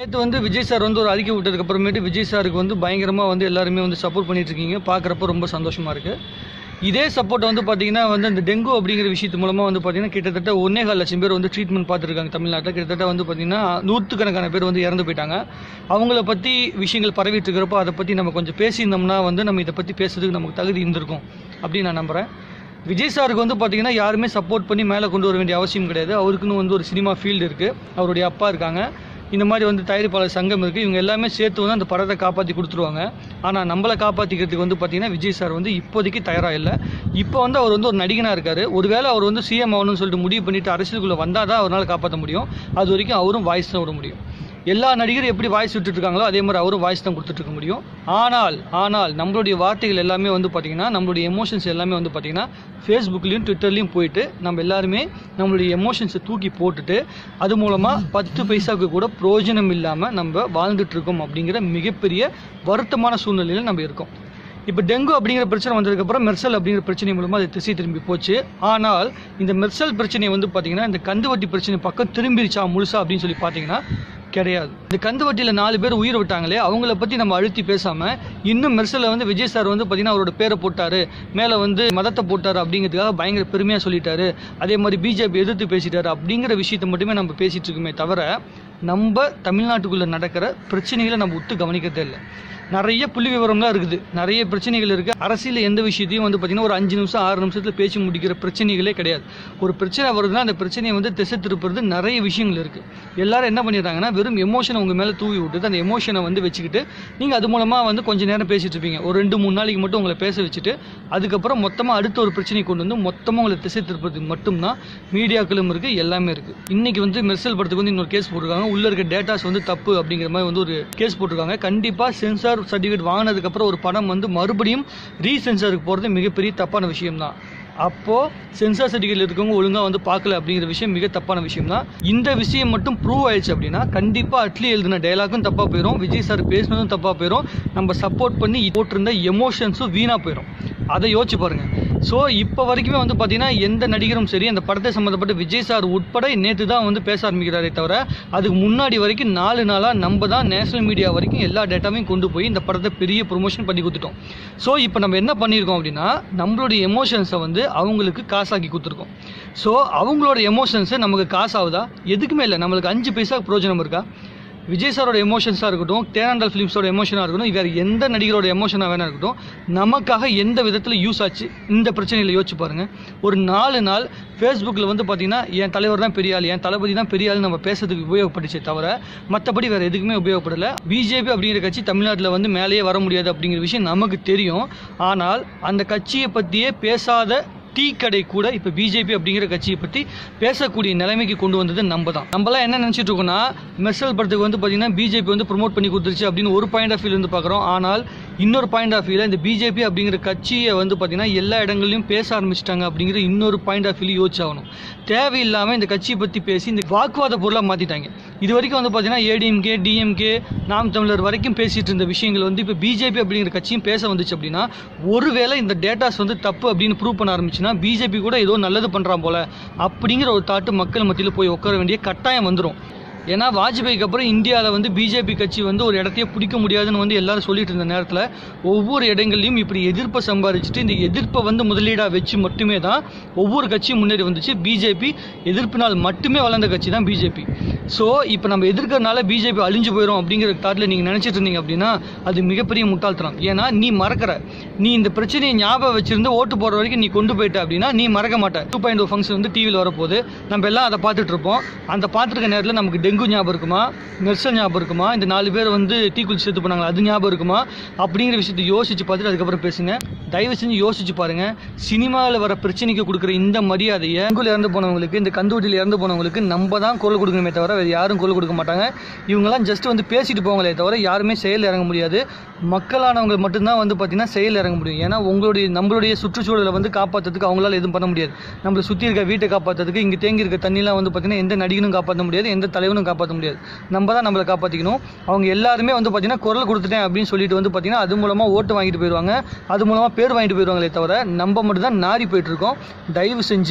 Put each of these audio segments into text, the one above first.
நேற்று வந்து விஜய் சார் வந்து ஒரு அறிக்கை விட்டதுக்கு அப்புறமேட்டு விஜய் சாருக்கு வந்து பயங்கரமாக வந்து எல்லாருமே வந்து சப்போர்ட் பண்ணிட்டு இருக்கீங்க பார்க்குறப்ப ரொம்ப சந்தோஷமாக இருக்குது இதே சப்போர்ட் வந்து பார்த்தீங்கன்னா வந்து அந்த டெங்கு அப்படிங்கிற விஷயத்து மூலமாக வந்து பார்த்தீங்கன்னா கிட்டத்தட்ட ஒன்னே கால் லட்சம் பேர் வந்து ட்ரீட்மெண்ட் பார்த்துருக்காங்க தமிழ்நாட்டில் கிட்டத்தட்ட வந்து பார்த்தீங்கன்னா நூற்றுக்கணக்கான பேர் வந்து இறந்து போயிட்டாங்க அவங்கள பற்றி விஷயங்கள் பரவிட்டு இருக்கிறப்போ அதை பற்றி நம்ம கொஞ்சம் பேசியிருந்தோம்னா வந்து நம்ம இதை பற்றி பேசுறதுக்கு நமக்கு தகுதி இருந்திருக்கும் அப்படின்னு நான் நம்புகிறேன் விஜய் சாருக்கு வந்து பார்த்தீங்கன்னா யாருமே சப்போர்ட் பண்ணி மேலே கொண்டு வர வேண்டிய அவசியம் கிடையாது அவருக்குன்னு வந்து ஒரு சினிமா ஃபீல்டு இருக்குது அவருடைய அப்பா இருக்காங்க இந்த மாதிரி வந்து தயாரிப்பாளர் சங்கம் இருக்குது இவங்க எல்லாமே சேர்த்து வந்து அந்த படத்தை காப்பாற்றி கொடுத்துருவாங்க ஆனால் நம்மளை காப்பாற்றிக்கிறதுக்கு வந்து பார்த்தீங்கன்னா விஜய் சார் வந்து இப்போதைக்கு தயாராக இல்லை இப்போ வந்து அவர் வந்து ஒரு நடிகனாக இருக்கார் ஒருவேளை அவர் வந்து சிஎம் ஆகணும்னு சொல்லிட்டு முடிவு பண்ணிட்டு அரசியலுக்குள்ளே வந்தால் தான் அவரால் காப்பாற்ற முடியும் அது வரைக்கும் அவரும் வாய்ஸ் தான் விட முடியும் எல்லா நடிகரும் எப்படி வாய்ஸ் விட்டுட்டு இருக்காங்களோ அதே மாதிரி அவரும் வாய்ஸ் தான் கொடுத்துட்டு இருக்க முடியும் ஆனால் ஆனால் நம்மளுடைய வார்த்தைகள் எல்லாமே வந்து பார்த்தீங்கன்னா நம்மளுடைய எமோஷன்ஸ் எல்லாமே வந்து பார்த்தீங்கன்னா ஃபேஸ்புக்லேயும் ட்விட்டர்லேயும் போயிட்டு நம்ம எல்லாருமே நம்மளுடைய எமோஷன்ஸை தூக்கி போட்டுட்டு அது மூலமாக பத்து பைசாவுக்கு கூட பிரயோஜனம் இல்லாமல் நம்ம வாழ்ந்துட்டு இருக்கோம் அப்படிங்கிற மிகப்பெரிய வருத்தமான சூழ்நிலையில் நம்ம இருக்கோம் இப்போ டெங்கு அப்படிங்கிற பிரச்சனை வந்ததுக்கப்புறம் மெர்சல் அப்படிங்கிற பிரச்சனை மூலமாக அது திசை திரும்பி போச்சு ஆனால் இந்த மெர்சல் பிரச்சனை வந்து பார்த்தீங்கன்னா இந்த கந்துவட்டி பிரச்சனை பக்கம் திரும்பிருச்சா முழுசா அப்படின்னு சொல்லி பார்த்தீங்கன்னா கிடையாது இந்த கந்து வட்டியில் நாலு பேர் உயிர் விட்டாங்களே அவங்கள பற்றி நம்ம அழுத்தி பேசாமல் இன்னும் மெர்சலில் வந்து விஜய் சார் வந்து பார்த்தீங்கன்னா அவரோட பேரை போட்டார் மேலே வந்து மதத்தை போட்டார் அப்படிங்கிறதுக்காக பயங்கர பெருமையாக சொல்லிட்டாரு அதே மாதிரி பிஜேபி எதிர்த்து பேசிட்டாரு அப்படிங்கிற விஷயத்தை மட்டுமே நம்ம பேசிகிட்டு இருக்குமே தவிர நம்ம தமிழ்நாட்டுக்குள்ளே நடக்கிற பிரச்சனைகளை நம்ம விட்டு கவனிக்கிறதே இல்லை நிறைய புள்ளி விவரம்லாம் இருக்குது நிறைய பிரச்சனைகள் இருக்குது அரசியல் எந்த விஷயத்தையும் வந்து பார்த்திங்கன்னா ஒரு அஞ்சு நிமிஷம் ஆறு நிமிஷத்தில் பேசி முடிக்கிற பிரச்சனைகளே கிடையாது ஒரு பிரச்சனை வருதுன்னா அந்த பிரச்சனையை வந்து திசை திருப்புறது நிறைய விஷயங்கள் இருக்குது எல்லாரும் என்ன பண்ணிடுறாங்கன்னா வெறும் எமோஷனை உங்கள் மேலே தூவி விட்டுட்டு அந்த எமோஷனை வந்து வச்சுக்கிட்டு நீங்கள் அது மூலமாக வந்து கொஞ்சம் நேரம் பேசிட்டு இருப்பீங்க ஒரு ரெண்டு மூணு நாளைக்கு மட்டும் உங்களை பேச வச்சுட்டு அதுக்கப்புறம் மொத்தமாக அடுத்த ஒரு பிரச்சனை கொண்டு வந்து மொத்தமாக உங்களை திசை திருப்பதுக்கு மட்டும்தான் மீடியாக்களும் இருக்குது எல்லாமே இருக்குது இன்னைக்கு வந்து மெர்சல் படத்துக்கு வந்து இன்னொரு கேஸ் போட்டிருக்காங்க உள்ள இருக்க டேட்டாஸ் வந்து தப்பு அப்படிங்கிற மாதிரி வந்து ஒரு கேஸ் போட்டிருக்காங்க கண்டிப்பாக சென்சார் சர்டிஃபிகேட் வாங்கினதுக்கப்புறம் ஒரு படம் வந்து மறுபடியும் ரீசென்சாருக்கு போகிறது மிகப்பெரிய தப்பான விஷயம்தான் அப்போது சென்சார் சர்டிஃபிகேட் இருக்கவங்க ஒழுங்காக வந்து பார்க்கல அப்படிங்கிற விஷயம் மிக தப்பான விஷயம் தான் இந்த விஷயம் மட்டும் ப்ரூவ் ஆயிடுச்சு அப்படின்னா கண்டிப்பாக அட்லி எழுதின டைலாக்கும் தப்பாக போயிடும் விஜய் சார் பேசினதும் தப்பாக போயிடும் நம்ம சப்போர்ட் பண்ணி போட்டிருந்த எமோஷன்ஸும் வீணாக போயிடும் அதை யோசிச்சு பாருங்க ஸோ இப்போ வரைக்குமே வந்து பார்த்தீங்கன்னா எந்த நடிகரும் சரி அந்த படத்தை சம்மந்தப்பட்ட விஜய் சார் உட்பட நேற்று தான் வந்து பேச ஆரம்பிக்கிறாரே தவிர அதுக்கு முன்னாடி வரைக்கும் நாலு நாளாக நம்ம தான் நேஷனல் மீடியா வரைக்கும் எல்லா டேட்டாவையும் கொண்டு போய் இந்த படத்தை பெரிய ப்ரொமோஷன் பண்ணி கொடுத்துட்டோம் ஸோ இப்போ நம்ம என்ன பண்ணியிருக்கோம் அப்படின்னா நம்மளுடைய எமோஷன்ஸை வந்து அவங்களுக்கு காசாக்கி கொடுத்துருக்கோம் ஸோ அவங்களோட எமோஷன்ஸை நமக்கு காசாகுதா எதுக்குமே இல்லை நம்மளுக்கு அஞ்சு பைசா பிரயோஜனம் இருக்கா விஜய் சாரோட எமோஷன்ஸாக இருக்கட்டும் தேனாண்டல் ஃபிலிம்ஸோட எமோஷனாக இருக்கட்டும் வேறு எந்த நடிகரோட எமோஷனாக வேணா இருக்கட்டும் நமக்காக எந்த விதத்தில் யூஸ் ஆச்சு இந்த பிரச்சனையில் யோசிச்சு பாருங்கள் ஒரு நாலு நாள் ஃபேஸ்புக்கில் வந்து பார்த்தீங்கன்னா என் தலைவர் தான் பெரிய ஆள் என் தளபதி தான் பெரிய ஆள் நம்ம பேசுறதுக்கு உபயோகப்பட்டுச்சே தவிர மற்றபடி வேறு எதுக்குமே உபயோகப்படலை பிஜேபி அப்படிங்கிற கட்சி தமிழ்நாட்டில் வந்து மேலேயே வர முடியாது அப்படிங்கிற விஷயம் நமக்கு தெரியும் ஆனால் அந்த கட்சியை பற்றியே பேசாத டீ கடை கூட இப்போ பிஜேபி அப்படிங்கிற கட்சியை பற்றி பேசக்கூடிய நிலைமைக்கு கொண்டு வந்தது நம்ம தான் நம்மளாம் என்ன நினச்சிட்டு இருக்கோம்னா மெர்சல் படத்துக்கு வந்து பார்த்தீங்கன்னா பிஜேபி வந்து ப்ரொமோட் பண்ணி கொடுத்துருச்சு அப்படின்னு ஒரு பாயிண்ட் ஆஃப் வியூ இருந்து பார்க்குறோம் ஆனால் இன்னொரு பாயிண்ட் ஆஃப் வியூவில் இந்த பிஜேபி அப்படிங்கிற கட்சியை வந்து பார்த்தீங்கன்னா எல்லா இடங்கள்லையும் பேச ஆரம்பிச்சிட்டாங்க அப்படிங்கிற இன்னொரு பாயிண்ட் ஆஃப் வியூ யோசிச்சாகணும் தேவையில்லாமல் இந்த கட்சியை பற்றி பேசி இந்த வாக்குவாத பொருளாக மாற்றிட்டாங்க இது வரைக்கும் வந்து பார்த்தீங்கன்னா ஏடிஎம்கே டிஎம்கே நாம் தமிழர் வரைக்கும் பேசிட்டு இருந்த விஷயங்கள் வந்து இப்போ பிஜேபி அப்படிங்கிற கட்சியும் பேச வந்துச்சு அப்படின்னா ஒருவேளை இந்த டேட்டாஸ் வந்து தப்பு அப்படின்னு ப்ரூவ் பண்ண ஆரம்பிச்சுன்னா பிஜேபி கூட ஏதோ நல்லது பண்ணுறான் போல அப்படிங்கிற ஒரு தாட்டு மக்கள் மத்தியில் போய் உட்கார வேண்டிய கட்டாயம் வந்துடும் ஏன்னா வாஜ்பாய்க்கு அப்புறம் இந்தியாவில் வந்து பிஜேபி கட்சி வந்து ஒரு இடத்தையே பிடிக்க முடியாதுன்னு வந்து எல்லாரும் சொல்லிட்டு இருந்த நேரத்தில் ஒவ்வொரு இடங்கள்லையும் இப்படி எதிர்ப்பை சம்பாதிச்சுட்டு இந்த எதிர்ப்பை வந்து முதலீடாக வச்சு மட்டுமே தான் ஒவ்வொரு கட்சியும் முன்னேறி வந்துச்சு பிஜேபி எதிர்ப்பினால் மட்டுமே வளர்ந்த கட்சி தான் பிஜேபி ஸோ இப்போ நம்ம எதிர்க்கிறனால பிஜேபி அழிஞ்சு போயிடும் அப்படிங்கிற தாட்டில் நீங்கள் நினச்சிட்டு இருந்தீங்க அப்படின்னா அது மிகப்பெரிய முட்டாள்தனம் ஏன்னா நீ மறக்கிற நீ இந்த பிரச்சனையை ஞாபகம் வச்சிருந்து ஓட்டு போடுற வரைக்கும் நீ கொண்டு போயிட்ட அப்படின்னா நீ மறக்க மாட்ட டூ பாயிண்ட் ஃபங்க்ஷன் வந்து டிவியில் வரப்போகுது நம்ம எல்லாம் அதை பார்த்துட்டு இருப்போம் அந்த பார்த்துருக்க நேரத்தில் நமக்கு டெங்கு ஞாபகம் இருக்குமா மெர்சல் ஞாபகம் இருக்குமா இந்த நாலு பேர் வந்து டீ குளிச்சு சேர்த்து பண்ணாங்களா அது ஞாபகம் இருக்குமா அப்படிங்கிற விஷயத்தை யோசிச்சு பார்த்துட்டு அதுக்கப்புறம் பேசுங்க தயவு செஞ்சு யோசிச்சு பாருங்க சினிமாவில் வர பிரச்சனைக்கு கொடுக்குற இந்த மரியாதையை உங்கள் இறந்து போனவங்களுக்கு இந்த கந்துவட்டியில் இறந்து போனவங்களுக்கு நம்ம தான் குரல் கொடுக்கணுமே தவிர வேறு யாரும் குரல் கொடுக்க மாட்டாங்க இவங்கெல்லாம் ஜஸ்ட் வந்து பேசிட்டு போங்களே தவிர யாருமே செயல் இறங்க முடியாது மக்களானவங்க மட்டும்தான் வந்து பார்த்தீங்கன்னா செயல் இறங்க முடியும் ஏன்னா உங்களுடைய நம்மளுடைய சுற்றுச்சூழலை வந்து காப்பாற்றுறதுக்கு அவங்களால எதுவும் பண்ண முடியாது நம்மளை சுற்றி இருக்க வீட்டை காப்பாற்றுறதுக்கு இங்கே தேங்கி இருக்க தண்ணிலாம் வந்து பார்த்தீங்கன்னா எந்த நடிகனும் காப்பாற்ற முடியாது எந்த தலைவனும் காப்பாற்ற முடியாது நம்ம தான் நம்மளை காப்பாற்றிக்கணும் அவங்க எல்லாருமே வந்து பார்த்தீங்கன்னா குரல் கொடுத்துட்டேன் அப்படின்னு சொல்லிட்டு வந்து பார்த்தீங்கன்னா அது மூலமாக ஓட்டு வாங்கிட்டு போயிடுவாங்க அது மூலமாக பேர் வாங்கிட்டு போயிடுவாங்களே தவிர நம்ம மட்டும் தான் நாரி போயிட்டு இருக்கோம் தயவு செஞ்சு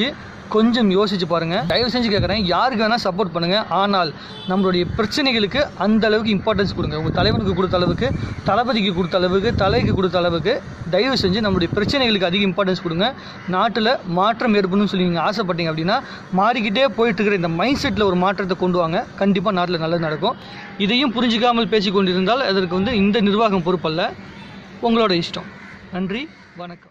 கொஞ்சம் யோசிச்சு பாருங்க தயவு செஞ்சு கேட்குறேன் யாருக்கு வேணால் சப்போர்ட் பண்ணுங்க ஆனால் நம்மளுடைய பிரச்சனைகளுக்கு அந்த அளவுக்கு இம்பார்ட்டன்ஸ் கொடுங்க உங்கள் தலைவனுக்கு கொடுத்த அளவுக்கு தளபதிக்கு கொடுத்த அளவுக்கு தலைக்கு கொடுத்த அளவுக்கு தயவு செஞ்சு நம்மளுடைய பிரச்சனைகளுக்கு அதிக இம்பார்ட்டன்ஸ் கொடுங்க நாட்டில் மாற்றம் ஏற்படணும்னு சொல்லி நீங்கள் ஆசைப்பட்டீங்க அப்படின்னா மாறிக்கிட்டே போயிட்டு இருக்கிற இந்த மைண்ட் செட்டில் ஒரு மாற்றத்தை கொண்டு வாங்க கண்டிப்பாக நாட்டில் நல்லது நடக்கும் இதையும் புரிஞ்சிக்காமல் பேசிக் கொண்டிருந்தால் அதற்கு வந்து இந்த நிர்வாகம் பொறுப்பல்ல உங்களோட இஷ்டம் நன்றி வணக்கம்